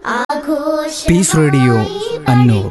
piece radio Annur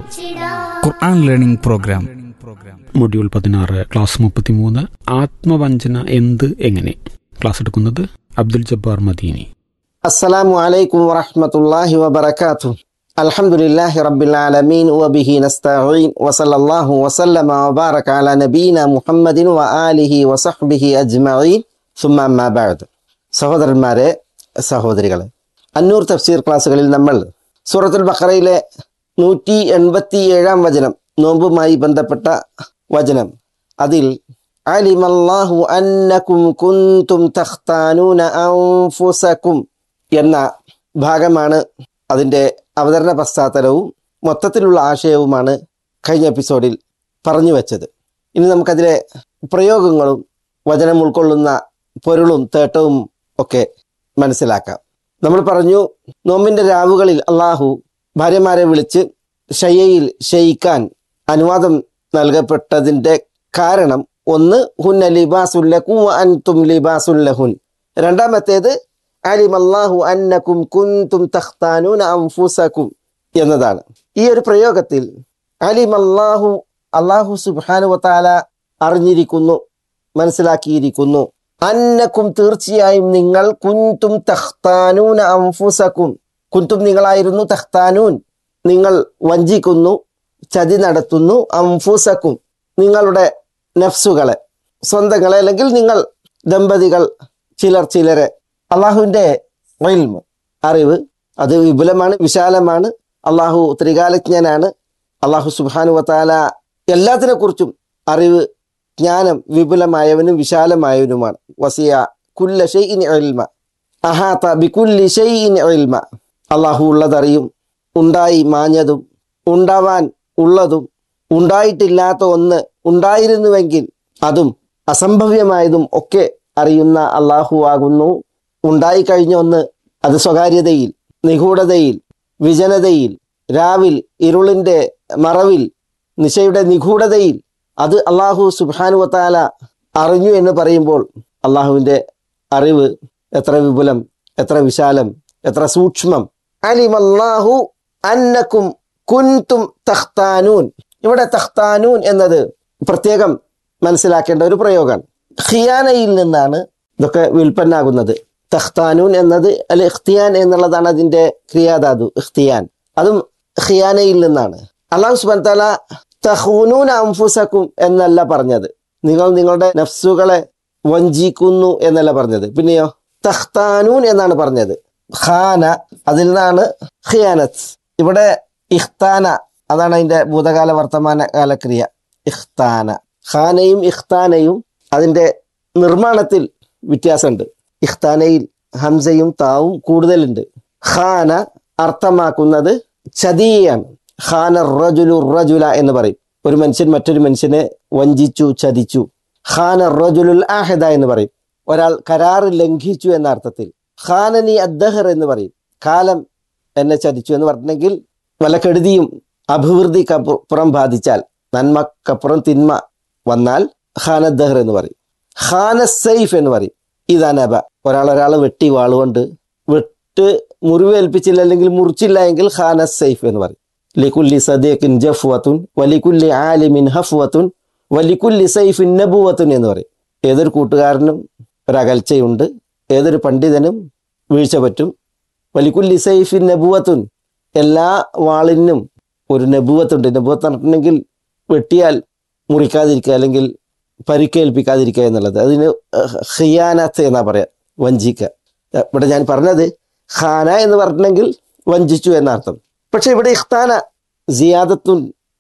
Quran learning programme module പതിനാറ് class മുപ്പത്തിമൂന്ന് ആത്മവഞ്ചന എന്ത് എങ്ങനെ ക്ലാസ് എടുക്കുന്നത് അബ്ദുൽ ജബ്ബാർ മദീനി السلام عليكم ورحمة الله وبركاته الحمد لله رب العالمين وبه نستعين وصلى الله وسلم وبارك على نبينا محمد وآله وصحبه أجمعين ثم أما بعد സഹോദരന്മാരെ സഹോദരികളെ അന്നൂർ തഫ്സീർ ക്ലാസ്സുകളിൽ നമ്മൾ സൂറത്തുൽ ബഖറയിലെ നൂറ്റി എൺപത്തി ഏഴാം വചനം നോമ്പുമായി ബന്ധപ്പെട്ട വചനം അതിൽ അലിമല്ലാഹു അന്നകും കുന്തും തഖ്താനൂന അൻഫുസകും എന്ന ഭാഗമാണ് അതിൻ്റെ അവതരണ പശ്ചാത്തലവും മൊത്തത്തിലുള്ള ആശയവുമാണ് കഴിഞ്ഞ എപ്പിസോഡിൽ പറഞ്ഞു വെച്ചത് ഇനി നമുക്കതിലെ പ്രയോഗങ്ങളും വചനം ഉൾക്കൊള്ളുന്ന പൊരുളും തേട്ടവും ഒക്കെ മനസ്സിലാക്കാം നമ്മൾ പറഞ്ഞു നോമ്പിൻ്റെ രാവുകളിൽ അള്ളാഹു ഭാര്യമാരെ വിളിച്ച് ഷയ്യയിൽ ഷയിക്കാൻ അനുവാദം നൽകപ്പെട്ടതിൻ്റെ കാരണം ഒന്ന് ഹുന്ന ലിബാസുല്ലക്കും അൻതും ലിബാസുല്ലഹുൻ രണ്ടാമത്തേത് അലിമല്ലാഹു അന്നക്കും കുന്തും തഖ്താനൂന അൻഫുസക്കും എന്നതാണ് ഈ ഒരു പ്രയോഗത്തിൽ അലിമല്ലാഹു അള്ളാഹു സുബ്ഹാനു വതാല അറിഞ്ഞിരിക്കുന്നു മനസ്സിലാക്കിയിരിക്കുന്നു അന്നക്കും തീർച്ചയായും നിങ്ങൾ കുന്തും തഖ്താനൂന അൻഫുസക്കും കുന്തും നിങ്ങളായിരുന്നു തഖ്താനൂൻ നിങ്ങൾ വഞ്ചിക്കുന്നു ചതി നടത്തുന്നു അംഫുസക്കും നിങ്ങളുടെ നഫ്സുകളെ സ്വന്തങ്ങളെ അല്ലെങ്കിൽ നിങ്ങൾ ദമ്പതികൾ ചിലർ ചിലരെ അള്ളാഹുവിൻ്റെ ഇൽമ് അറിവ് അത് വിപുലമാണ് വിശാലമാണ് അള്ളാഹു ത്രികാലജ്ഞനാണ് അള്ളാഹു സുബാനു വത്താല എല്ലാത്തിനെ കുറിച്ചും അറിവ് ജ്ഞാനം വിപുലമായവനും വിശാലമായവനുമാണ് വസിയ കുല്ല ഷെയ്ഇൻ ഇൽമ അഹാത്ത ബികുല്ലി ഷെയ്ഇൻ ഇൽമ അള്ളാഹു ഉള്ളതറിയും ഉണ്ടായി മാഞ്ഞതും ഉണ്ടാവാൻ ഉള്ളതും ഉണ്ടായിട്ടില്ലാത്ത ഒന്ന് ഉണ്ടായിരുന്നുവെങ്കിൽ അതും അസംഭവ്യമായതും ഒക്കെ അറിയുന്ന അള്ളാഹു ആകുന്നു ഉണ്ടായിക്കഴിഞ്ഞ ഒന്ന് അത് സ്വകാര്യതയിൽ നിഗൂഢതയിൽ വിജനതയിൽ രാവിൽ ഇരുളിൻ്റെ മറവിൽ നിശയുടെ നിഗൂഢതയിൽ അത് അള്ളാഹു സുബാനുവത്താല അറിഞ്ഞു എന്ന് പറയുമ്പോൾ അള്ളാഹുവിൻ്റെ അറിവ് എത്ര വിപുലം എത്ര വിശാലം എത്ര സൂക്ഷ്മം അലിമല്ലാഹു അന്നക്കും കുൻതും തഖ്താനൂൻ ഇവിടെ തഖ്താനൂൻ എന്നത് പ്രത്യേകം മനസ്സിലാക്കേണ്ട ഒരു പ്രയോഗമാണ് ഖിയാനയിൽ നിന്നാണ് ഇതൊക്കെ വിൽപ്പന്നാകുന്നത് തഖ്താനൂൻ എന്നത് അൽ ഇഖ്തിയാൻ എന്നുള്ളതാണ് അതിന്റെ ക്രിയാധാതു ഇഖ്തിയാൻ അതും ഖിയാനയിൽ നിന്നാണ് അള്ളാഹു സുബാൻ താല തഹൂനൂൻ അംഫുസക്കും എന്നല്ല പറഞ്ഞത് നിങ്ങൾ നിങ്ങളുടെ നഫ്സുകളെ വഞ്ചിക്കുന്നു എന്നല്ല പറഞ്ഞത് പിന്നെയോ തഖ്താനൂൻ എന്നാണ് പറഞ്ഞത് ഖാന അതിൽ നിന്നാണ് ഖിയാനത്ത് ഇവിടെ ഇഖ്താന അതാണ് അതിന്റെ ഭൂതകാല വർത്തമാന കാലക്രിയ ഇഖ്താന ഖാനയും ഇഖ്താനയും അതിന്റെ നിർമ്മാണത്തിൽ വ്യത്യാസമുണ്ട് ഇഖ്താനയിൽ ഹംസയും താവും കൂടുതലുണ്ട് ഖാന അർത്ഥമാക്കുന്നത് ചതിയാണ് ഖാന റജുലു റജുല എന്ന് പറയും ഒരു മനുഷ്യൻ മറ്റൊരു മനുഷ്യനെ വഞ്ചിച്ചു ചതിച്ചു ഖാന റജുലുൽ ആഹിദ എന്ന് പറയും ഒരാൾ കരാറ് ലംഘിച്ചു എന്ന അർത്ഥത്തിൽ ഖാനനി അദ്ദഹർ എന്ന് പറയും കാലം എന്നെ ചതിച്ചു എന്ന് പറഞ്ഞെങ്കിൽ വല്ല കെടുതിയും അഭിവൃദ്ധിക്കപ്പുറം ബാധിച്ചാൽ നന്മക്കപ്പുറം തിന്മ വന്നാൽ ഖാനദ്ദഹർ എന്ന് പറയും ഖാന സൈഫ് എന്ന് പറയും ഇതാനബ ഒരാൾ ഒരാളെ വെട്ടി വാളുകൊണ്ട് വെട്ട് മുറിവേൽപ്പിച്ചില്ല അല്ലെങ്കിൽ മുറിച്ചില്ല എങ്കിൽ ഖാന സൈഫ് എന്ന് പറയും ലിക്കുല്ലി സദീഖിൻ ജഫ്വത്തുൻ വലിക്കുല്ലി ആലിമിൻ ഹഫ്വത്തുൻ വലിക്കുല്ലി സൈഫിൻ നബുവത്തുൻ എന്ന് പറയും ഏതൊരു കൂട്ടുകാരനും ഒരകൽച്ചയുണ്ട് ഏതൊരു പണ്ഡിതനും വീഴ്ച പറ്റും വലിക്കുല്ലി സൈഫിൻ നബുവത്തുൻ എല്ലാ വാളിനും ഒരു നബുവത്തുണ്ട് നബുവത്ത് നടത്തണമെങ്കിൽ വെട്ടിയാൽ മുറിക്കാതിരിക്കുക അല്ലെങ്കിൽ പരിക്കേൽപ്പിക്കാതിരിക്കുക എന്നുള്ളത് അതിന് ഖിയാനത്ത് എന്നാ പറയാ വഞ്ചിക്കുക ഇവിടെ ഞാൻ പറഞ്ഞത് ഖാന എന്ന് പറഞ്ഞെങ്കിൽ വഞ്ചിച്ചു എന്നർത്ഥം പക്ഷെ ഇവിടെ ഇഖ്താന സിയാദത്തുൽ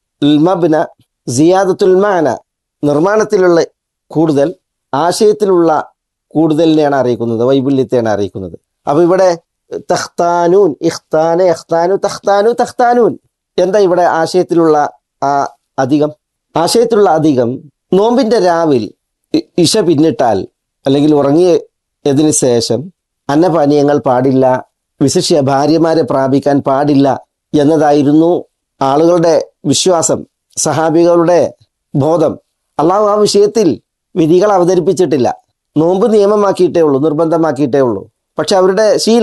മബ്ന സിയാദത്തുൽ മാന നിർമ്മാണത്തിലുള്ള കൂടുതൽ ആശയത്തിലുള്ള കൂടുതലിനെയാണ് അറിയിക്കുന്നത് വൈപുല്യത്തെയാണ് അറിയിക്കുന്നത് അപ്പൊ ഇവിടെ തഖ്താനൂൻ ഇഖ്താന ഇഖ്താനു തഖ്താനു തഖ്താനൂൻ എന്താ ഇവിടെ ആശയത്തിലുള്ള ആ അധികം ആശയത്തിലുള്ള അധികം നോമ്പിന്റെ രാവിൽ ഇഷ പിന്നിട്ടാൽ അല്ലെങ്കിൽ ഉറങ്ങിയതിന് ശേഷം അന്നപാനീയങ്ങൾ പാടില്ല വിശിഷ്യ ഭാര്യമാരെ പ്രാപിക്കാൻ പാടില്ല എന്നതായിരുന്നു ആളുകളുടെ വിശ്വാസം സഹാബികളുടെ ബോധം അള്ളാഹു ആ വിഷയത്തിൽ വിധികൾ അവതരിപ്പിച്ചിട്ടില്ല നോമ്പ് നിയമമാക്കിയിട്ടേ ഉള്ളൂ നിർബന്ധമാക്കിയിട്ടേ ഉള്ളൂ പക്ഷെ അവരുടെ ശീലം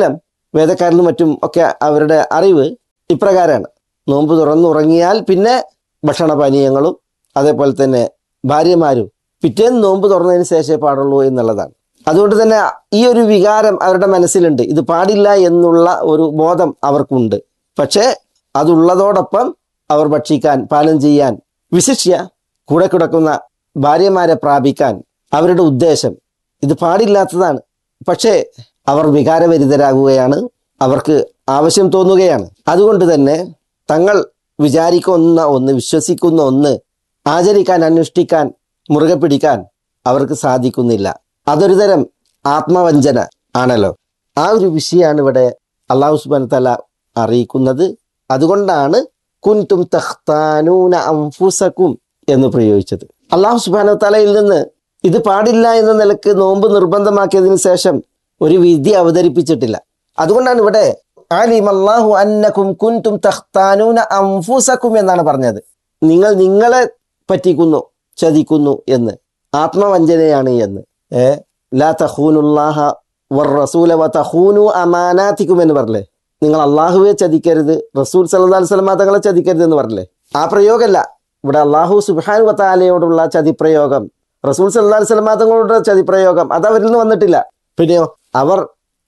വേദക്കാരിലും മറ്റും ഒക്കെ അവരുടെ അറിവ് ഇപ്രകാരമാണ് നോമ്പ് തുറന്നുറങ്ങിയാൽ പിന്നെ ഭക്ഷണപാനീയങ്ങളും അതേപോലെ തന്നെ ഭാര്യമാരും പിറ്റേന്ന് നോമ്പ് തുറന്നതിന് ശേഷമേ പാടുള്ളൂ എന്നുള്ളതാണ് അതുകൊണ്ട് തന്നെ ഈ ഒരു വികാരം അവരുടെ മനസ്സിലുണ്ട് ഇത് പാടില്ല എന്നുള്ള ഒരു ബോധം അവർക്കുണ്ട് പക്ഷേ അതുള്ളതോടൊപ്പം അവർ ഭക്ഷിക്കാൻ പാലം ചെയ്യാൻ വിശിഷ്യ കൂടെ കിടക്കുന്ന ഭാര്യമാരെ പ്രാപിക്കാൻ അവരുടെ ഉദ്ദേശം ഇത് പാടില്ലാത്തതാണ് പക്ഷേ അവർ വികാരഭരിതരാകുകയാണ് അവർക്ക് ആവശ്യം തോന്നുകയാണ് അതുകൊണ്ട് തന്നെ തങ്ങൾ വിചാരിക്കുന്ന ഒന്ന് വിശ്വസിക്കുന്ന ഒന്ന് ആചരിക്കാൻ അനുഷ്ഠിക്കാൻ മുറുകെ പിടിക്കാൻ അവർക്ക് സാധിക്കുന്നില്ല അതൊരു തരം ആത്മവഞ്ചന ആണല്ലോ ആ ഒരു വിഷയമാണ് ഇവിടെ അള്ളാഹു സുബാൻ തല അറിയിക്കുന്നത് അതുകൊണ്ടാണ് കുൻതും തഖ്താനൂന അംഫുസക്കും എന്ന് പ്രയോഗിച്ചത് അള്ളാഹു സുബാന തലയിൽ നിന്ന് ഇത് പാടില്ല എന്ന നിലക്ക് നോമ്പ് നിർബന്ധമാക്കിയതിനു ശേഷം ഒരു വിധി അവതരിപ്പിച്ചിട്ടില്ല അതുകൊണ്ടാണ് ഇവിടെ ആലിം അള്ളാഹു അന്നക്കും കുൻതും തഖ്താനൂന അംഫുസക്കും എന്നാണ് പറഞ്ഞത് നിങ്ങൾ നിങ്ങളെ പറ്റിക്കുന്നു ചതിക്കുന്നു എന്ന് ആത്മവഞ്ചനയാണ് എന്ന് ഏ ലാ തഹൂനുല്ലാഹ വർ റസൂല വ തഹൂനു അമാനാത്തിക്കും എന്ന് പറഞ്ഞില്ലേ നിങ്ങൾ അള്ളാഹുവെ ചതിക്കരുത് റസൂൽ സല്ലല്ലാഹു അലൈഹി വസല്ലമ തങ്ങളെ ചതിക്കരുത് എന്ന് പറഞ്ഞില്ലേ ആ പ്രയോഗമല്ല ഇവിടെ അള്ളാഹു സുബ്ഹാനഹു വതആലയോടുള്ള ചതിപ്രയോഗം റസൂൽ സല്ലല്ലാഹു അലൈഹി വസല്ലമ തങ്ങളോടുള്ള ചതിപ്രയോഗം അത് അവരിൽ നിന്ന് വന്നിട്ടില്ല പിന്നെയോ അവർ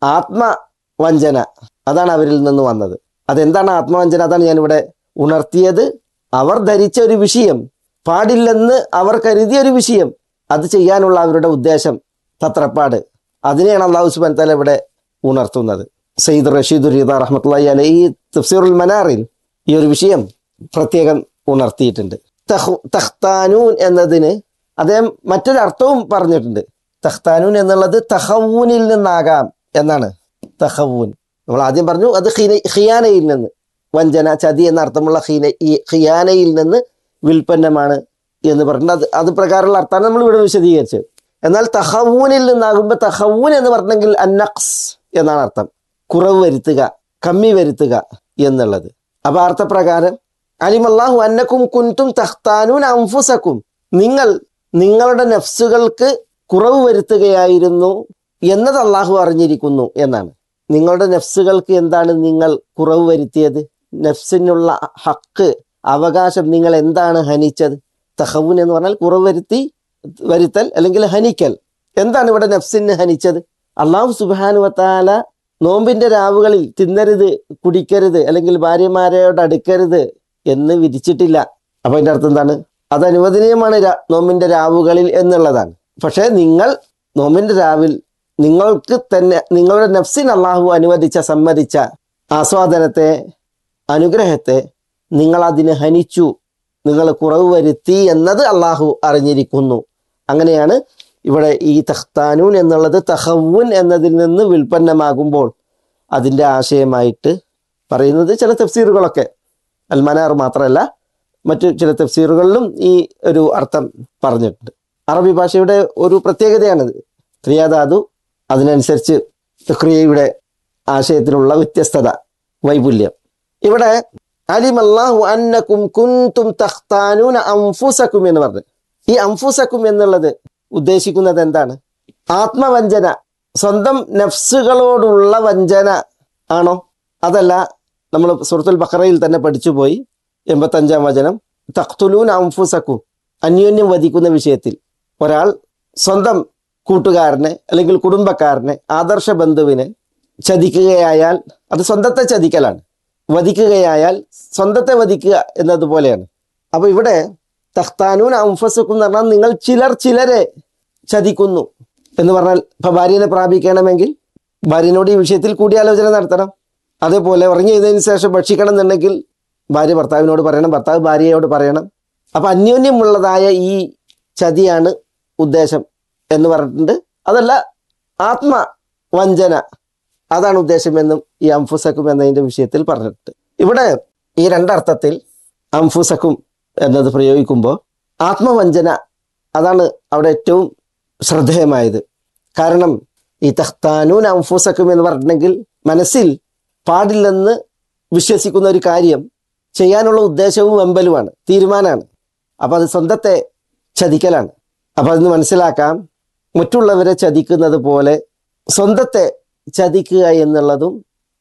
ആത്മവഞ്ചന അതാണ് അവരിൽ നിന്ന് വന്നത് അതെന്താണ് ആത്മവഞ്ചന അതാണ് ഞാൻ ഇവിടെ ഉണർത്തിയത് അവർ ധരിച്ച ഒരു വിഷയം പാടില്ലെന്ന് അവർ കരുതിയ ഒരു വിഷയം അത് ചെയ്യാനുള്ള അവരുടെ ഉദ്ദേശം തത്രപ്പാട് അതിനെയാണ് അള്ളാഹു സുബാൻ തല ഇവിടെ ഉണർത്തുന്നത് സയ്യിദ് റഷീദ് റീദ റഹ്മത്തുള്ളി അലൈ ഈ തഫ്സീറുൽ മനാറിൽ ഈ ഒരു വിഷയം പ്രത്യേകം ഉണർത്തിയിട്ടുണ്ട് തഹു തഖ്താനൂൻ എന്നതിന് അദ്ദേഹം മറ്റൊരു അർത്ഥവും പറഞ്ഞിട്ടുണ്ട് തഖ്താനൂൻ എന്നുള്ളത് തഹവൂനിൽ നിന്നാകാം എന്നാണ് തഹവൂൻ നമ്മൾ ആദ്യം പറഞ്ഞു അത് ഖിന- ഖിയാനയിൽ നിന്ന് വഞ്ചന ചതി എന്ന അർത്ഥമുള്ള ഖീന ഈ ഖിയാനയിൽ നിന്ന് വിൽപ്പന്നമാണ് എന്ന് പറഞ്ഞിട്ട് അത് അത് പ്രകാരമുള്ള അർത്ഥമാണ് നമ്മൾ ഇവിടെ വിശദീകരിച്ചത് എന്നാൽ തഹവൂനിൽ നിന്നാകുമ്പോൾ തഹവൂൻ എന്ന് പറഞ്ഞെങ്കിൽ അന്നഖ്സ് എന്നാണ് അർത്ഥം കുറവ് വരുത്തുക കമ്മി വരുത്തുക എന്നുള്ളത് അപ്പൊ അർത്ഥപ്രകാരം അലിമല്ലാഹു അന്നക്കും കുൻതും തഖ്താനൂൻ അംഫുസക്കും നിങ്ങൾ നിങ്ങളുടെ നഫ്സുകൾക്ക് കുറവ് വരുത്തുകയായിരുന്നു എന്നത് അള്ളാഹു അറിഞ്ഞിരിക്കുന്നു എന്നാണ് നിങ്ങളുടെ നഫ്സുകൾക്ക് എന്താണ് നിങ്ങൾ കുറവ് വരുത്തിയത് നഫ്സിനുള്ള ഹക്ക് അവകാശം നിങ്ങൾ എന്താണ് ഹനിച്ചത് തഹവുൻ എന്ന് പറഞ്ഞാൽ കുറവ് വരുത്തി വരുത്തൽ അല്ലെങ്കിൽ ഹനിക്കൽ എന്താണ് ഇവിടെ നഫ്സിന് ഹനിച്ചത് അള്ളാഹു സുബാനുവത്താല നോമ്പിന്റെ രാവുകളിൽ തിന്നരുത് കുടിക്കരുത് അല്ലെങ്കിൽ ഭാര്യമാരോട് അടുക്കരുത് എന്ന് വിധിച്ചിട്ടില്ല അപ്പൊ അതിന്റെ അർത്ഥം എന്താണ് അത് അനുവദനീയമാണ് രാ- നോമ്പിന്റെ രാവുകളിൽ എന്നുള്ളതാണ് പക്ഷേ നിങ്ങൾ നോമ്പിന്റെ രാവിൽ നിങ്ങൾക്ക് തന്നെ നിങ്ങളുടെ നഫ്സിന് അള്ളാഹു അനുവദിച്ച സമ്മതിച്ച ആസ്വാദനത്തെ അനുഗ്രഹത്തെ നിങ്ങൾ അതിന് ഹനിച്ചു നിങ്ങൾ കുറവ് വരുത്തി എന്നത് അള്ളാഹു അറിഞ്ഞിരിക്കുന്നു അങ്ങനെയാണ് ഇവിടെ ഈ തഖ്താനൂൻ എന്നുള്ളത് തഹവുൻ എന്നതിൽ നിന്ന് വിൽപ്പന്നമാകുമ്പോൾ അതിൻ്റെ ആശയമായിട്ട് പറയുന്നത് ചില തഫ്സീറുകളൊക്കെ അൽമനാർ മാത്രമല്ല മറ്റു ചില തഫ്സീറുകളിലും ഈ ഒരു അർത്ഥം പറഞ്ഞിട്ടുണ്ട് അറബി ഭാഷയുടെ ഒരു പ്രത്യേകതയാണിത് ക്രിയാധാതു അതിനനുസരിച്ച് ക്രിയയുടെ ആശയത്തിലുള്ള വ്യത്യസ്തത വൈപുല്യം ഇവിടെ അലിമല്ലാഹു അന്നക്കും കുൻതും തഖ്താനൂന അംഫുസക്കും എന്ന് പറഞ്ഞു ഈ അംഫുസക്കും എന്നുള്ളത് ഉദ്ദേശിക്കുന്നത് എന്താണ് ആത്മവഞ്ചന സ്വന്തം നഫ്സുകളോടുള്ള വഞ്ചന ആണോ അതല്ല നമ്മൾ സുഹൃത്തുൽ ബഖറയിൽ തന്നെ പഠിച്ചുപോയി എൺപത്തഞ്ചാം വചനം തഖ്തുലൂൻ അംഫുസക്കും അന്യോന്യം വധിക്കുന്ന വിഷയത്തിൽ ഒരാൾ സ്വന്തം കൂട്ടുകാരനെ അല്ലെങ്കിൽ കുടുംബക്കാരനെ ആദർശ ബന്ധുവിനെ ചതിക്കുകയായാൽ അത് സ്വന്തത്തെ ചതിക്കലാണ് വധിക്കുകയായാൽ സ്വന്തത്തെ വധിക്കുക എന്നതുപോലെയാണ് അപ്പൊ ഇവിടെ തഖ്താനൂൻ അംഫസുക്കും എന്ന് പറഞ്ഞാൽ നിങ്ങൾ ചിലർ ചിലരെ ചതിക്കുന്നു എന്ന് പറഞ്ഞാൽ ഇപ്പൊ ഭാര്യനെ പ്രാപിക്കണമെങ്കിൽ ഭാര്യനോട് ഈ വിഷയത്തിൽ കൂടിയാലോചന നടത്തണം അതേപോലെ ഉറങ്ങി ചെയ്തതിന് ശേഷം ഭക്ഷിക്കണം എന്നുണ്ടെങ്കിൽ ഭാര്യ ഭർത്താവിനോട് പറയണം ഭർത്താവ് ഭാര്യയോട് പറയണം അപ്പൊ അന്യോന്യമുള്ളതായ ഈ ചതിയാണ് ഉദ്ദേശം എന്ന് പറഞ്ഞിട്ടുണ്ട് അതല്ല ആത്മ വഞ്ചന അതാണ് ഉദ്ദേശമെന്നും ഈ അംഫുസക്കും എന്നതിന്റെ വിഷയത്തിൽ പറഞ്ഞിട്ടുണ്ട് ഇവിടെ ഈ രണ്ടർത്ഥത്തിൽ അംഫുസക്കും എന്നത് പ്രയോഗിക്കുമ്പോൾ ആത്മവഞ്ചന അതാണ് അവിടെ ഏറ്റവും ശ്രദ്ധേയമായത് കാരണം ഈ തഖ്താനൂൻ അംഫുസക്കും എന്ന് പറഞ്ഞിട്ടുണ്ടെങ്കിൽ മനസ്സിൽ പാടില്ലെന്ന് വിശ്വസിക്കുന്ന ഒരു കാര്യം ചെയ്യാനുള്ള ഉദ്ദേശവും വെമ്പലുമാണ് തീരുമാനമാണ് അപ്പം അത് സ്വന്തത്തെ ചതിക്കലാണ് അപ്പം അതിന് മനസ്സിലാക്കാം മറ്റുള്ളവരെ ചതിക്കുന്നത് പോലെ സ്വന്തത്തെ ചതിക്കുക എന്നുള്ളതും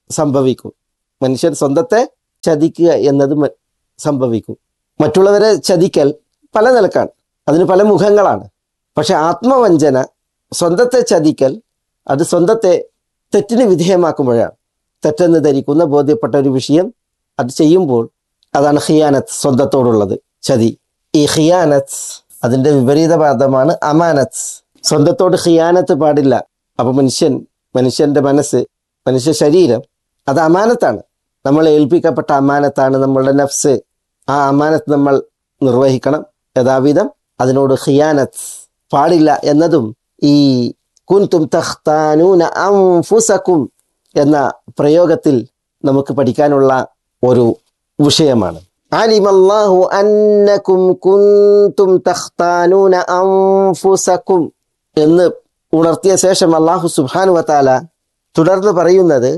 സംഭവിക്കും മനുഷ്യൻ സ്വന്തത്തെ ചതിക്കുക എന്നത് മ- സംഭവിക്കും മറ്റുള്ളവരെ ചതിക്കൽ പല നിലക്കാണ് അതിന് പല മുഖങ്ങളാണ് പക്ഷെ ആത്മവഞ്ചന സ്വന്തത്തെ ചതിക്കൽ അത് സ്വന്തത്തെ തെറ്റിന് വിധേയമാക്കുമ്പോഴാണ് തെറ്റെന്ന് ധരിക്കുന്ന ബോധ്യപ്പെട്ട ഒരു വിഷയം അത് ചെയ്യുമ്പോൾ അതാണ് ഖിയാനത്ത് സ്വന്തത്തോടുള്ളത് ചതി ഈ ഖിയാനത്ത് അതിന്റെ വിപരീത പാദമാണ് അമാനത്ത് സ്വന്തത്തോട് ഖിയാനത്ത് പാടില്ല അപ്പൊ മനുഷ്യൻ മനുഷ്യന്റെ മനസ്സ് മനുഷ്യ ശരീരം അത് അമാനത്താണ് നമ്മൾ ഏൽപ്പിക്കപ്പെട്ട അമാനത്താണ് നമ്മളുടെ നഫ്സ് ആ അമാനത്ത് നമ്മൾ നിർവഹിക്കണം യഥാവിധം അതിനോട് ഖിയാനത്ത് പാടില്ല എന്നതും ഈ കുൻതും തഖ്താനൂന അൻഫുസക്കും എന്ന പ്രയോഗത്തിൽ നമുക്ക് പഠിക്കാനുള്ള ഒരു വിഷയമാണ് അലിമല്ലാഹു അന്നക്കും കുൻതും തഖ്താനൂന അൻഫുസക്കും എന്ന് ഉണർത്തിയ ശേഷം അള്ളാഹു സുബ്ഹാനു വതാല തുടർന്ന് പറയുന്നത്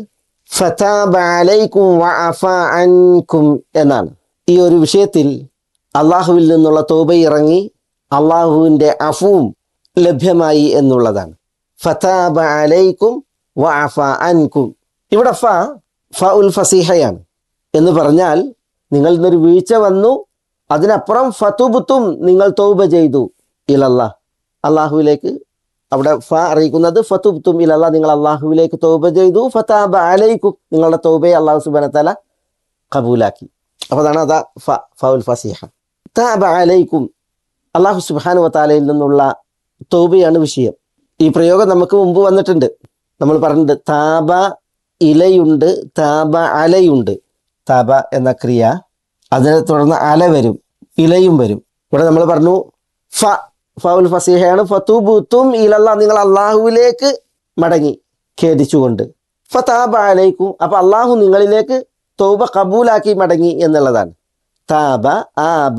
ഫതാബ അലൈക്കും വഅഫ അൻകും എന്നാണ് ഈ ഒരു വിഷയത്തിൽ അള്ളാഹുവിൽ നിന്നുള്ള തോബ ഇറങ്ങി അള്ളാഹുവിൻ്റെ അഫുവും ലഭ്യമായി എന്നുള്ളതാണ് ഫതാബ അലൈക്കും വഅഫ അൻകും ഇവിടെ ഫ ഫ ഉൽ ഫസീഹയാണ് എന്ന് പറഞ്ഞാൽ നിങ്ങൾ ഇന്നൊരു വീഴ്ച വന്നു അതിനപ്പുറം ഫതുബുത്തും നിങ്ങൾ തൗബ ചെയ്തു ഇലല്ല അള്ളാഹുവിലേക്ക് അവിടെ ഫ അറിയിക്കുന്നത് ഫതുബുത്തും ഇലല്ല നിങ്ങൾ അള്ളാഹുവിലേക്ക് തൗബ ചെയ്തു ഫതാബ അലൈക്കും നിങ്ങളുടെ തൗബയെ അള്ളാഹു സുബാന തല കബൂലാക്കി അപ്പൊ അതാണ് അതാ ഫ ഫ ഉൽ ഫസീഹ താബ അലൈക്കും അള്ളാഹു സുബാനു വത്താലയിൽ നിന്നുള്ള തൗബയാണ് വിഷയം ഈ പ്രയോഗം നമുക്ക് മുമ്പ് വന്നിട്ടുണ്ട് നമ്മൾ പറഞ്ഞിട്ടുണ്ട് താബ ഇലയുണ്ട് താബ അലയുണ്ട് താബ എന്ന ക്രിയ അതിനെ തുടർന്ന് അല വരും ഇലയും വരും ഇവിടെ നമ്മൾ പറഞ്ഞു ഫ ഫൗൽ ഫസീഹയാണ് ഫതൂബുത്തും ഇലല്ല നിങ്ങൾ അള്ളാഹുവിലേക്ക് മടങ്ങി ഖേദിച്ചുകൊണ്ട് ഫതാബ അലൈക്കും അപ്പൊ അള്ളാഹു നിങ്ങളിലേക്ക് തൗബ കബൂലാക്കി മടങ്ങി എന്നുള്ളതാണ് താബ ആബ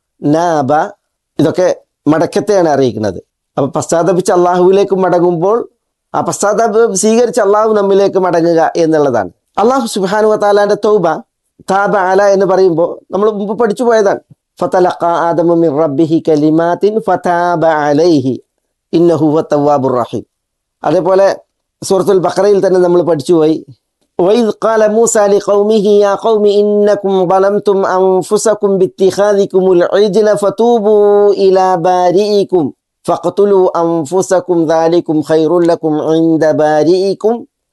നാബ ഇതൊക്കെ മടക്കത്തെയാണ് അറിയിക്കുന്നത് അപ്പൊ പശ്ചാത്തപിച്ച് അള്ളാഹുവിലേക്ക് മടങ്ങുമ്പോൾ ആ പശ്ചാത്താപം സ്വീകരിച്ച് അള്ളാഹു നമ്മിലേക്ക് മടങ്ങുക എന്നുള്ളതാണ് അള്ളാഹു സുബാനു താലാന്റെ തൗബ താബ അല എന്ന് പറയുമ്പോൾ നമ്മൾ മുമ്പ് പഠിച്ചു പോയതാണ് ഫതലഖ ആദമു മിൻ റബ്ബിഹി കലിമാത്തിൻ ഫതാബ അലൈഹി ഇന്നഹു ഹുവ തവ്വാബുർ റഹീം അതേപോലെ സൂറത്തുൽ ബഖറയിൽ തന്നെ നമ്മൾ പഠിച്ചുപോയി وإذ قال موسى لقومه يا قوم إنكم ظلمتم أنفسكم باتخاذكم العجل فتوبوا إلى بارئكم فاقتلوا أنفسكم ذلكم خير لكم عند بارئكم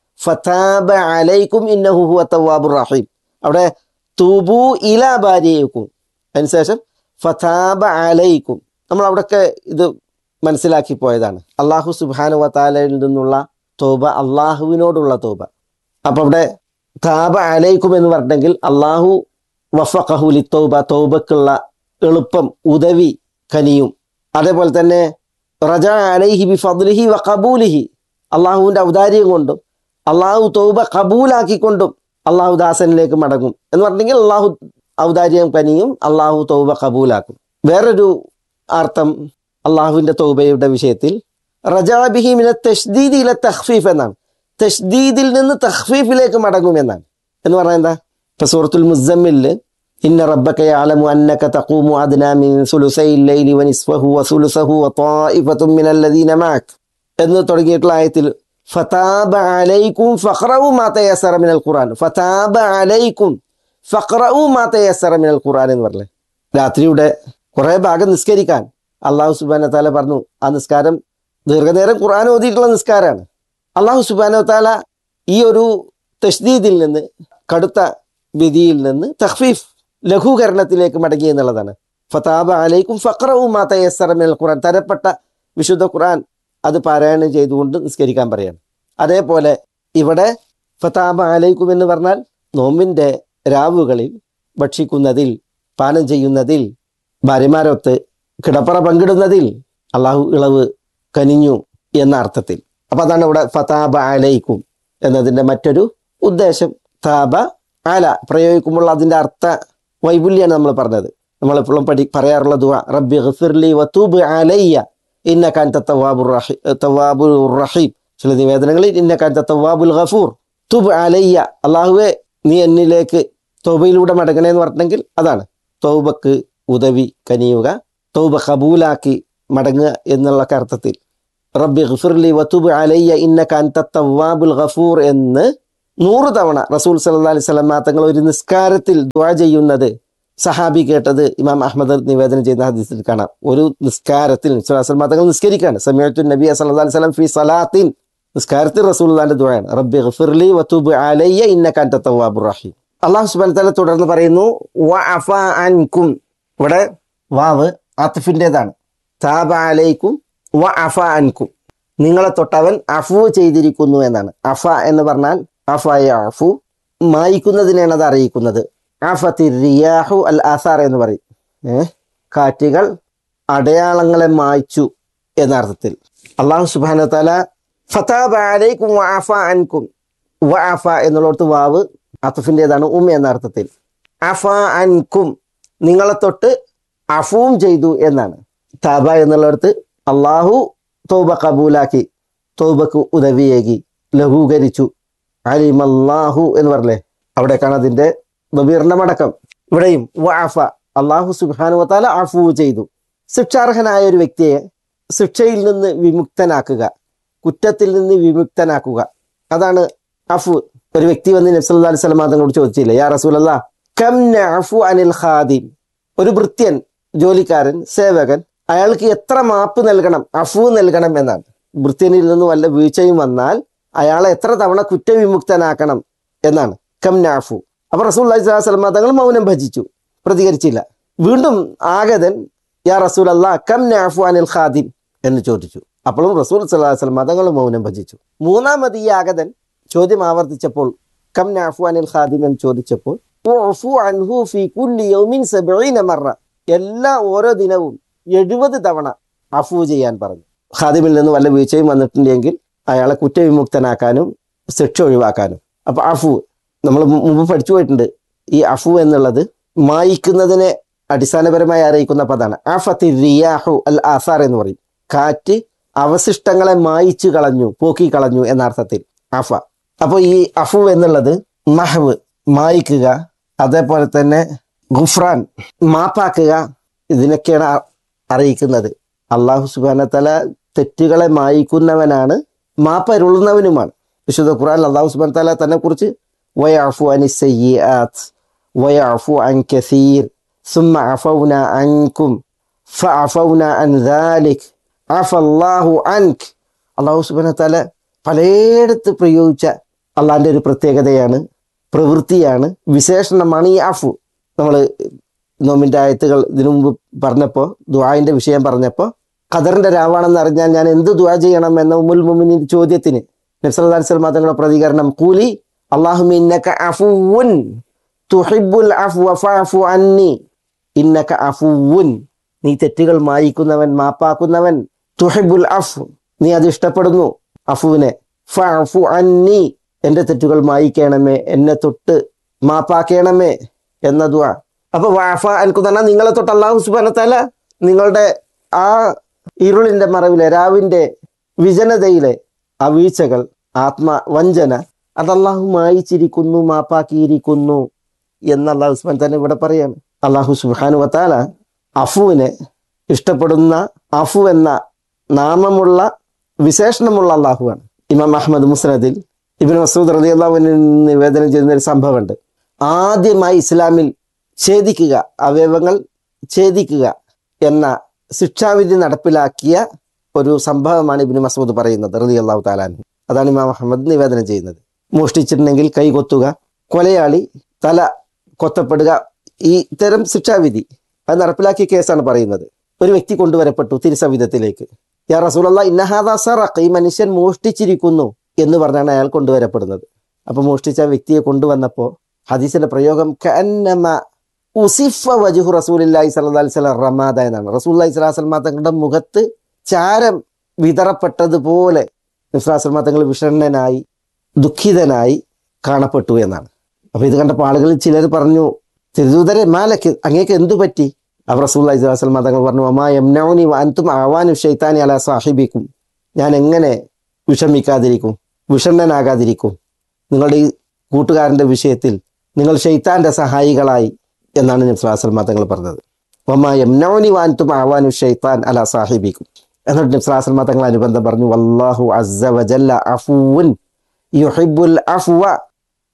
فتاب عليكم إنه هو التواب الرحيم അവിടെ തൂബു ഇല ബാരിയക്കും അതിനുശേഷം ഫതാബ അലൈക്കും നമ്മൾ അവിടെയൊക്കെ ഇത് മനസ്സിലാക്കി പോയതാണ് അള്ളാഹു സുബാനു വത്താലയിൽ നിന്നുള്ള തോബ അള്ളാഹുവിനോടുള്ള തോബ അപ്പൊ അവിടെ താബ അലൈക്കും എന്ന് പറഞ്ഞെങ്കിൽ അള്ളാഹു വഫഖഹുലി തൗബ തൗബക്കുള്ള എളുപ്പം ഉദവി കനിയും അതേപോലെ തന്നെ റജ അലൈഹി ബി ഫദ്ലിഹി വ കബൂലിഹി അള്ളാഹുവിന്റെ ഔദാര്യം കൊണ്ടും അള്ളാഹു തൗബ കബൂലാക്കിക്കൊണ്ടും അള്ളാഹു ദാസനിലേക്ക് മടങ്ങും എന്ന് പറഞ്ഞെങ്കിൽ അള്ളാഹു ഔദാര്യം കനിയും അള്ളാഹു തൗബ കബൂലാക്കും വേറൊരു അർത്ഥം അള്ളാഹുവിന്റെ തൗബയുടെ വിഷയത്തിൽ റജാബിഹി മിന തഷ്ദീദ് ഇല തഖ്ഫീഫ് എന്നാണ് തഷ്ദീദിൽ നിന്ന് തഖ്ഫീഫിലേക്ക് മടങ്ങും എന്നാണ് എന്ന് പറഞ്ഞാൽ എന്താ ഇപ്പൊ സൂറത്തുൽ മുസമ്മില് ഇന്ന റബ്ബക യഅലമു അന്നക തഖൂമു അദ്നാ മിൻ സുലുസൈൽ ലൈലി വനിസ്ഫഹു വസുലുസഹു വതായിഫത്തും മിനൽ ലദീന മഅക് എന്ന് തുടങ്ങിയിട്ടുള്ള ആയത്തിൽ ഫതാബ അലൈക്കും ഫഖറഉ മാ തയസ്സറ മിനൽ ഖുർആൻ ഫതാബ അലൈക്കും ഫഖറഉ മാ തയസ്സറ മിനൽ ഖുർആൻ എന്ന് പറഞ്ഞില്ലേ രാത്രിയുടെ കുറെ ഭാഗം നിസ്കരിക്കാൻ അള്ളാഹു സുബാന താല പറഞ്ഞു ആ നിസ്കാരം ദീർഘനേരം ഖുർആൻ ഓതിയിട്ടുള്ള നിസ്കാരമാണ് അള്ളാഹു സുബാന താല ഈ ഒരു തഷ്ദീദിൽ നിന്ന് കടുത്ത വിധിയിൽ നിന്ന് തഖ്ഫീഫ് ലഘൂകരണത്തിലേക്ക് മടങ്ങി എന്നുള്ളതാണ് ഫതാബ അലൈക്കും ഫഖറഉ മാ തയസ്സറ മിനൽ ഖുർആൻ തരപ്പെട്ട വിശുദ്ധ ഖുർആൻ അത് പാരായണം ചെയ്തുകൊണ്ട് നിസ്കരിക്കാൻ പറയാണ് അതേപോലെ ഇവിടെ ഫതാബ അലൈക്കും എന്ന് പറഞ്ഞാൽ നോമ്പിൻ്റെ രാവുകളിൽ ഭക്ഷിക്കുന്നതിൽ പാനം ചെയ്യുന്നതിൽ ഭാര്യമാരൊത്ത് കിടപ്പറ പങ്കിടുന്നതിൽ അള്ളാഹു ഇളവ് കനിഞ്ഞു എന്ന അർത്ഥത്തിൽ അപ്പൊ അതാണ് ഇവിടെ ഫതാബ അലൈക്കും എന്നതിൻ്റെ മറ്റൊരു ഉദ്ദേശം താബ അല പ്രയോഗിക്കുമ്പോൾ അതിൻ്റെ അർത്ഥ വൈപുല്യാണ് നമ്മൾ പറഞ്ഞത് നമ്മളെപ്പോഴും പഠി പറയാറുള്ള ദുവ റബ്ബി ഗഫിർലി വതൂബ് അലയ്യ ഇന്നക്കാൻ തവാബുർ റഹീം തവാബുർ റഹീം ചില നിവേദനങ്ങളിൽ ഇന്നക്കാൻ തവാബുൽ ഗഫൂർ തുബ് അലയ്യ അള്ളാഹുവെ നീ എന്നിലേക്ക് തൗബയിലൂടെ മടങ്ങണേ എന്ന് പറഞ്ഞെങ്കിൽ അതാണ് തൗബക്ക് ഉദവി കനിയുക തൗബ കബൂലാക്കി മടങ്ങുക എന്നുള്ള അർത്ഥത്തിൽ റബ്ബി ഗഫിർലി വതുബ് അലയ്യ ഇന്നക അൻത തവ്വാബുൽ ഗഫൂർ എന്ന് നൂറ് തവണ റസൂൽ സല്ലാ അലൈഹി സ്വലമ തങ്ങൾ ഒരു നിസ്കാരത്തിൽ ദ്വാ ചെയ്യുന്നത് സഹാബി കേട്ടത് ഇമാം അഹമ്മദ് നിവേദനം ചെയ്യുന്ന ഹദീസിൽ കാണാം ഒരു നിസ്കാരത്തിൽ സ്വലാസ്ലമ തങ്ങൾ നിസ്കരിക്കുകയാണ് സമയത്തു നബി സല്ലല്ലാഹു അലൈഹി വസല്ലം ഫി സലാത്തിൻ നിസ്കാരത്തിൽ റസൂലുള്ളാഹിന്റെ ദുആയാണ് റബ്ബി ഗഫിർലി വതുബ് അലയ്യ ഇന്നക അൻത തവ്വാബുർ റഹീം അല്ലാഹു സുബ്ഹാനഹു വതആല തുടർന്ന് പറയുന്നു വഅഫ അൻകും ഇവിടെ വാവ് അത്ഫിൻ്റെതാണ് താബ അലൈക്കും വഅഫ അൻകും നിങ്ങളെ തൊട്ടവൻ അഫു ചെയ്തിരിക്കുന്നു എന്നാണ് അഫ എന്ന് പറഞ്ഞാൽ അഫ അഫു മായിക്കുന്നതിനാണ് അത് അറിയിക്കുന്നത് അഫത്തി റിയാഹു അൽ ആസാർ എന്ന് പറയും ഏ കാറ്റുകൾ അടയാളങ്ങളെ മായ്ച്ചു എന്ന അർത്ഥത്തിൽ അള്ളാഹു സുബാന തല ഫതാബ അലൈക്കും വഅഫ അൻകും വഅഫ എന്നുള്ളടത്ത് വാവ് അത്തഫിൻ്റെതാണ് ഉം എന്ന അർത്ഥത്തിൽ അഫ അൻകും നിങ്ങളെ തൊട്ട് അഫുവും ചെയ്തു എന്നാണ് താബ എന്നുള്ളിടത്ത് അള്ളാഹു തോബ കബൂലാക്കി തോബക്ക് ഉദവിയേകി ലഘൂകരിച്ചു അലിമല്ലാഹു എന്ന് പറഞ്ഞേ അവിടേക്കാണ് അതിന്റെ നബീറിന്റെ മടക്കം ഇവിടെയും വഅഫ അള്ളാഹു സുബാനുവത്താല അഫു ചെയ്തു ശിക്ഷാർഹനായ ഒരു വ്യക്തിയെ ശിക്ഷയിൽ നിന്ന് വിമുക്തനാക്കുക കുറ്റത്തിൽ നിന്ന് വിമുക്തനാക്കുക അതാണ് അഫു ഒരു വ്യക്തി വന്ന് നബ്സല്ലാ അലൈഹി സ്വലം തങ്ങളോട് ചോദിച്ചില്ലേ യാ റസൂലല്ല കം നഅഫു അനിൽ ഖാദിം ഒരു ഭൃത്യൻ ജോലിക്കാരൻ സേവകൻ അയാൾക്ക് എത്ര മാപ്പ് നൽകണം അഫു നൽകണം എന്നാണ് ഭൃത്യനിൽ നിന്ന് വല്ല വീഴ്ചയും വന്നാൽ അയാളെ എത്ര തവണ കുറ്റവിമുക്തനാക്കണം എന്നാണ് കം നാഫു അപ്പൊ റസൂൽ അലൈഹി സ്വലാം തങ്ങൾ മൗനം ഭജിച്ചു പ്രതികരിച്ചില്ല വീണ്ടും ആഗതൻ യാ റസൂൽ അല്ലാ കം നാഫു അനിൽ ഖാദിം എന്ന് ചോദിച്ചു അപ്പോഴും റസൂൽ സല്ലാഹു വസ്ലം തങ്ങൾ മൗനം ഭജിച്ചു മൂന്നാമത് ഈ ആഗതൻ ചോദ്യം ആവർത്തിച്ചപ്പോൾ കം നാഫു അനിൽ ഖാദിം എന്ന് ചോദിച്ചപ്പോൾ ഉഅഫു അൻഹു ഫീ കുല്ലി യൗമിൻ സബഈന മറ എല്ലാ ഓരോ ദിനവും എഴുപത് തവണ അഫു ചെയ്യാൻ പറഞ്ഞു ഖാദിമിൽ നിന്ന് വല്ല വീഴ്ചയും വന്നിട്ടുണ്ടെങ്കിൽ അയാളെ കുറ്റവിമുക്തനാക്കാനും ശിക്ഷ ഒഴിവാക്കാനും അപ്പൊ അഫു നമ്മൾ മുമ്പ് പഠിച്ചു പോയിട്ടുണ്ട് ഈ അഫു എന്നുള്ളത് മായിക്കുന്നതിനെ അടിസ്ഥാനപരമായി അറിയിക്കുന്ന പദമാണ് ആഫത്തി റിയാഹു അൽ ആസാർ എന്ന് പറയും കാറ്റ് അവശിഷ്ടങ്ങളെ മായിച്ചു കളഞ്ഞു പോക്കി കളഞ്ഞു എന്ന അർത്ഥത്തിൽ അഫ അപ്പോൾ ഈ അഫു എന്നുള്ളത് മഹവ് മായിക്കുക അതേപോലെ തന്നെ ഗുഫ്രാൻ മാപ്പാക്കുക ഇതിനൊക്കെയാണ് അ- അറിയിക്കുന്നത് അള്ളാഹു സുബാന തല തെറ്റുകളെ മായിക്കുന്നവനാണ് മാപ്പരുളുന്നവനുമാണ് വിശുദ്ധ ഖുർആൻ അള്ളാഹു സുബാൻ തല തന്നെ കുറിച്ച് വയഅഫു അനി സയ്യിആത്ത് വയഅഫു അൻ കസീർ ثم عفونا عنكم فعفونا عن ذلك عفى الله عنك അള്ളാഹു സുബാന തല പലയിടത്ത് പ്രയോഗിച്ച അള്ളാഹിന്റെ ഒരു പ്രത്യേകതയാണ് പ്രവൃത്തിയാണ് വിശേഷണമാണ് ഈ അഫു നമ്മൾ നോമിന്റെ ആയത്തുകൾ ഇതിനു മുമ്പ് പറഞ്ഞപ്പോൾ ദുആന്റെ വിഷയം പറഞ്ഞപ്പോൾ ഖദറിന്റെ രാവാണെന്ന് അറിഞ്ഞാൽ ഞാൻ എന്ത് ദുആ ചെയ്യണം എന്ന ഉമ്മുൽ മുമിനിൻ ചോദ്യത്തിന് നബ്സല്ലാ സ്വലമ തങ്ങളുടെ പ്രതികരണം കൂലി അള്ളാഹു ഇന്നക അഫുവുൻ തുഹിബുൽ അഫ്വ ഫഅഫു അന്നി ഇന്നക അഫുവുൻ നീ തെറ്റുകൾ മായിക്കുന്നവൻ മാപ്പാക്കുന്നവൻ തുഹിബുൽ അഫ് നീ അത് ഇഷ്ടപ്പെടുന്നു അഫുവിനെ ഫഅഫു അന്നി എന്റെ തെറ്റുകൾ മായിക്കണമേ എന്നെ തൊട്ട് മാപ്പാക്കണമേ എന്ന ദുആ അപ്പൊ വാഫ എനിക്ക് പറഞ്ഞാൽ നിങ്ങളെ തൊട്ട് അള്ളാഹു സുബാനത്തല നിങ്ങളുടെ ആ ഇരുളിന്റെ മറവിലെ രാവിന്റെ വിജനതയിലെ ആ വീഴ്ചകൾ ആത്മ വഞ്ചന അത് അള്ളാഹു മായിച്ചിരിക്കുന്നു മാപ്പാക്കിയിരിക്കുന്നു എന്ന് അള്ളാഹു സുബാൻ തന്നെ ഇവിടെ പറയാണ് അള്ളാഹു സുബാനു വത്താല അഫുവിനെ ഇഷ്ടപ്പെടുന്ന അഫു എന്ന നാമമുള്ള വിശേഷണമുള്ള അള്ളാഹുവാണ് ഇമാം അഹമ്മദ് മുസ്നദിൽ ഇബിൻ മസൂദ് റതി അള്ളാഹുവിന് നിവേദനം ചെയ്യുന്ന ഒരു സംഭവമുണ്ട് ആദ്യമായി ഇസ്ലാമിൽ ഛേദിക്കുക അവയവങ്ങൾ ഛേദിക്കുക എന്ന ശിക്ഷാവിധി നടപ്പിലാക്കിയ ഒരു സംഭവമാണ് ഇബിന് മസൂദ് പറയുന്നത് റതി അള്ളാഹു താലാൻ അതാണ് ഇമാം അഹമ്മദ് നിവേദനം ചെയ്യുന്നത് മോഷ്ടിച്ചിട്ടുണ്ടെങ്കിൽ കൈ കൊത്തുക കൊലയാളി തല കൊത്തപ്പെടുക ഈ ഇത്തരം ശിക്ഷാവിധി അത് നടപ്പിലാക്കിയ കേസാണ് പറയുന്നത് ഒരു വ്യക്തി കൊണ്ടുവരപ്പെട്ടു തിരുസവിധത്തിലേക്ക് യാ റസൂലല്ല ഇന്നഹാദ സറഖ് ഈ മനുഷ്യൻ മോഷ്ടിച്ചിരിക്കുന്നു എന്ന് പറഞ്ഞാണ് അയാൾ കൊണ്ടുവരപ്പെടുന്നത് അപ്പൊ മോഷ്ടിച്ച ആ വ്യക്തിയെ കൊണ്ടുവന്നപ്പോൾ ഹദീസിന്റെ പ്രയോഗം കഅന്നമ ഉസിഫ വജുഹു റസൂലില്ലാഹി സ്വല്ലല്ലാഹി അലൈഹി വസല്ലം റമാദ എന്നാണ് റസൂലുള്ളാഹി സ്വല്ലല്ലാഹി അലൈഹി വസല്ലം തങ്ങളുടെ മുഖത്ത് ചാരം വിതറപ്പെട്ടതുപോലെ നിസ്ലാസ്ലമ തങ്ങൾ വിഷണ്ണനായി ദുഃഖിതനായി കാണപ്പെട്ടു എന്നാണ് അപ്പൊ ഇത് കണ്ടപ്പോൾ ആളുകളിൽ ചിലർ പറഞ്ഞു തിരുദൂതരെ മാലക്ക് അങ്ങേക്ക് എന്തു പറ്റി അവർ റസൂല്ലി സ്വലാസ്ലമ തങ്ങൾ പറഞ്ഞു അമ്മാ യംനൗനി അൻതും ആവാനു ഷെയ്ത്താനി അല സാഹിബിക്കും ഞാൻ എങ്ങനെ വിഷമിക്കാതിരിക്കും വിഷണ്ണനാകാതിരിക്കും നിങ്ങളുടെ ഈ കൂട്ടുകാരന്റെ വിഷയത്തിൽ നിങ്ങൾ ഷെയ്ത്താന്റെ സഹായികളായി എന്നാണ് നബ്സ്ലാസ്ലമ തങ്ങൾ പറഞ്ഞത് ഒമാ യംനൗനി വാൻതും ആവാനു ഷെയ്ത്താൻ അല സാഹിബിക്കും എന്നിട്ട് നബ്സ്ലാസ്ലമ തങ്ങൾ അനുബന്ധം പറഞ്ഞു വല്ലാഹു അസ്സ വജല്ല അഫുവുൻ യുഹിബുൽ അഫ്വ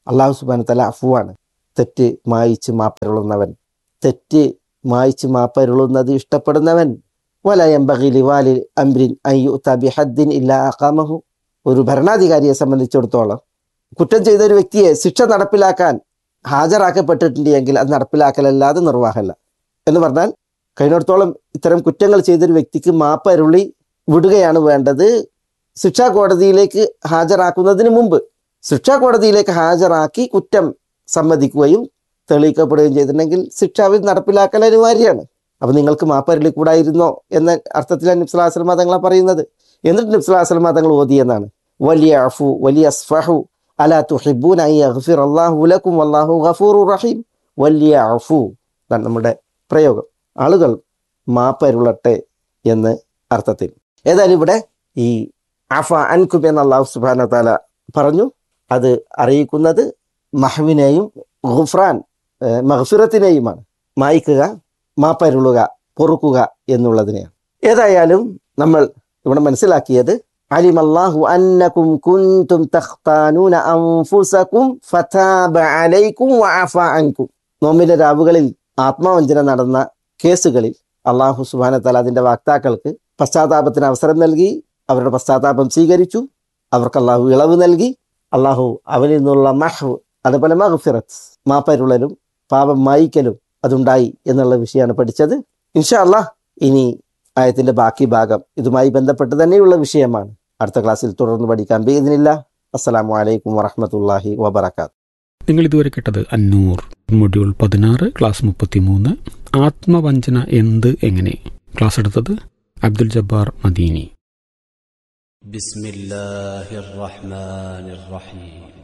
അള്ളാഹു സുബാന തല അഫുവാണ് തെറ്റ് മായിച്ച് മാപ്പരുളുന്നവൻ തെറ്റ് മായിച്ച് മാപ്പരുളുന്നത് ഇഷ്ടപ്പെടുന്നവൻ വലയംബകിലി വാലി അംബ്രിൻ അയ്യു തബി ഹദ്ദിൻ ഇല്ല അക്കാമഹു ഒരു ഭരണാധികാരിയെ സംബന്ധിച്ചിടത്തോളം കുറ്റം ചെയ്ത ഒരു വ്യക്തിയെ ശിക്ഷ നടപ്പിലാക്കാൻ ഹാജരാക്കപ്പെട്ടിട്ടുണ്ട് എങ്കിൽ അത് നടപ്പിലാക്കലല്ലാതെ നിർവാഹമല്ല എന്ന് പറഞ്ഞാൽ കഴിഞ്ഞിടത്തോളം ഇത്തരം കുറ്റങ്ങൾ ചെയ്തൊരു വ്യക്തിക്ക് മാപ്പരുളി വിടുകയാണ് വേണ്ടത് ശിക്ഷാ കോടതിയിലേക്ക് ഹാജരാക്കുന്നതിന് മുമ്പ് ശിക്ഷാ കോടതിയിലേക്ക് ഹാജരാക്കി കുറ്റം സമ്മതിക്കുകയും തെളിയിക്കപ്പെടുകയും ചെയ്തിട്ടുണ്ടെങ്കിൽ ശിക്ഷ അവർ നടപ്പിലാക്കൽ അനിവാര്യമാണ് അപ്പൊ നിങ്ങൾക്ക് മാപ്പരളി കൂടായിരുന്നോ എന്ന അർത്ഥത്തിലാണ് നിബ്സലാസ്ലം തങ്ങളെ പറയുന്നത് എന്നിട്ട് നിബ്സലാസ്ലം തങ്ങൾ ഓതിയെന്നാണ് വലിയ അഫു വലിയ അസ്ഫഹു അല തുഹിബൂൻ ഐ അഗ്ഫിർ അള്ളാഹു ലക്കും അള്ളാഹു ഗഫൂർ റഹീം വലിയ അഫു ഇതാണ് നമ്മുടെ പ്രയോഗം ആളുകൾ മാപ്പരുളട്ടെ എന്ന് അർത്ഥത്തിൽ ഏതായാലും ഇവിടെ ഈ അഫ അൻകുബ് എന്ന അള്ളാഹു സുബാന താല പറഞ്ഞു അത് അറിയിക്കുന്നത് മഹ്വിനെയും ഖുഫ്രാൻ ഏഹ്, മഹ്ഫിറത്തിനെയുമാണ് മായ്ക്കുക മാപ്പരുളുക പൊറുക്കുക എന്നുള്ളതിനെയാണ് ഏതായാലും നമ്മൾ ഇവിടെ മനസ്സിലാക്കിയത് علم الله أنكم كنتم تختانون أنفسكم فتاب عليكم وعفى عنكم നോമ്പിന്റെ രാവുകളിൽ ആത്മവഞ്ചന നടന്ന കേസുകളിൽ അള്ളാഹു സുബാന തല അതിന്റെ വാക്താക്കൾക്ക് പശ്ചാത്താപത്തിന് അവസരം നൽകി അവരുടെ പശ്ചാത്താപം സ്വീകരിച്ചു അവർക്ക് അള്ളാഹു ഇളവ് നൽകി അള്ളാഹു അവനിൽ നിന്നുള്ള മഹ് അതുപോലെ മഹ്ഫിറത്ത് മാപ്പരുളലും പാപം മായിക്കലും അതുണ്ടായി എന്നുള്ള വിഷയമാണ് പഠിച്ചത് ഇൻഷാ അള്ളാഹ് ഇനി ആയത്തിന്റെ ബാക്കി ഭാഗം ഇതുമായി ബന്ധപ്പെട്ട് തന്നെയുള്ള വിഷയമാണ് അടുത്ത ക്ലാസ്സിൽ തുടർന്ന് പഠിക്കാൻ ബേദിനില്ല അസ്സലാമു അലൈക്കും വറഹമത്തല്ലാഹി വബർക്കാത്ത് നിങ്ങൾ ഇതുവരെ കേട്ടത് അന്നൂർ മൊഡ്യൂൾ പതിനാറ് ക്ലാസ് മുപ്പത്തിമൂന്ന് ആത്മവഞ്ചന എന്ത് എങ്ങനെ ക്ലാസ് എടുത്തത് അബ്ദുൽ ജബ്ബാർ മദീനി بسم الله الرحمن الرحيم